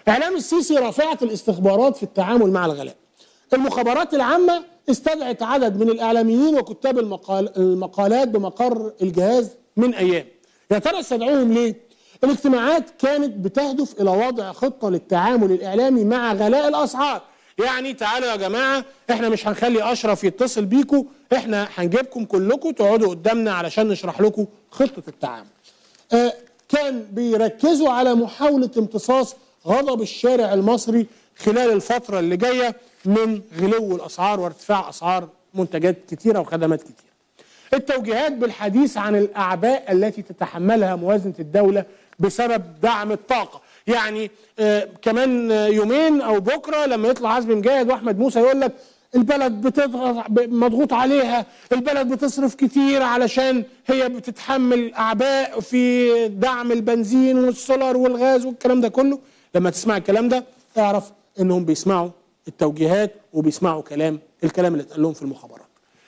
اعلام السيسي رافعت الاستخبارات في التعامل مع الغلاء المخابرات العامه استدعت عدد من الاعلاميين وكتاب المقال المقالات بمقر الجهاز من ايام يا ترى استدعوهم ليه الاجتماعات كانت بتهدف الى وضع خطه للتعامل الاعلامي مع غلاء الاسعار يعني تعالوا يا جماعه احنا مش هنخلي اشرف يتصل بيكم احنا هنجيبكم كلكم تقعدوا قدامنا علشان نشرح لكم خطه التعامل آه كان بيركزوا على محاوله امتصاص غضب الشارع المصري خلال الفتره اللي جايه من غلو الاسعار وارتفاع اسعار منتجات كتيره وخدمات كتيره التوجيهات بالحديث عن الاعباء التي تتحملها موازنه الدوله بسبب دعم الطاقه يعني آه كمان يومين او بكره لما يطلع عزمي مجاهد واحمد موسى يقول لك البلد بتضغط مضغوط عليها البلد بتصرف كتير علشان هي بتتحمل اعباء في دعم البنزين والسولار والغاز والكلام ده كله لما تسمع الكلام ده اعرف انهم بيسمعوا التوجيهات وبيسمعوا كلام الكلام اللي اتقال لهم في المخابرات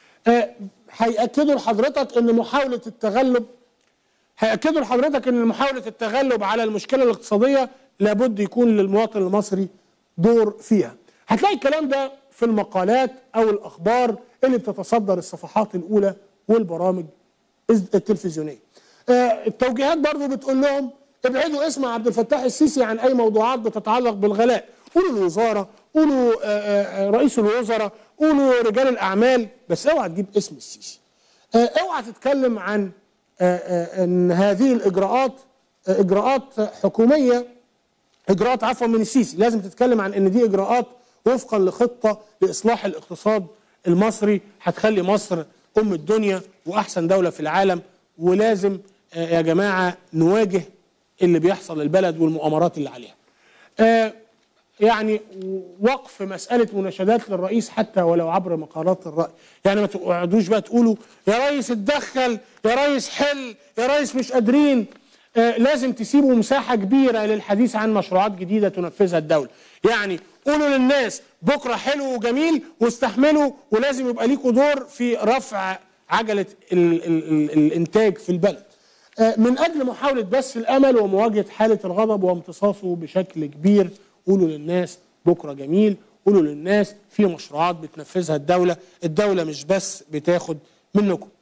هيأكدوا آه لحضرتك ان محاولة التغلب هيأكدوا لحضرتك ان محاولة التغلب على المشكلة الاقتصادية لابد يكون للمواطن المصري دور فيها هتلاقي الكلام ده في المقالات او الاخبار اللي بتتصدر الصفحات الاولى والبرامج التلفزيونيه آه التوجيهات برضو بتقول لهم ابعدوا اسم عبد الفتاح السيسي عن اي موضوعات بتتعلق بالغلاء قولوا الوزاره قولوا آآ آآ رئيس الوزراء قولوا رجال الاعمال بس اوعى تجيب اسم السيسي اوعى تتكلم عن آآ ان هذه الاجراءات اجراءات حكوميه اجراءات عفوا من السيسي لازم تتكلم عن ان دي اجراءات وفقا لخطه لاصلاح الاقتصاد المصري هتخلي مصر ام الدنيا واحسن دوله في العالم ولازم يا جماعه نواجه اللي بيحصل للبلد والمؤامرات اللي عليها. آه يعني وقف مساله مناشدات للرئيس حتى ولو عبر مقالات الراي، يعني ما تقعدوش بقى تقولوا يا ريس اتدخل، يا ريس حل، يا ريس مش قادرين. آه لازم تسيبوا مساحه كبيره للحديث عن مشروعات جديده تنفذها الدوله. يعني قولوا للناس بكره حلو وجميل واستحملوا ولازم يبقى ليكوا دور في رفع عجله ال ال ال الانتاج في البلد. من اجل محاوله بث الامل ومواجهه حاله الغضب وامتصاصه بشكل كبير قولوا للناس بكره جميل قولوا للناس في مشروعات بتنفذها الدوله الدوله مش بس بتاخد منكم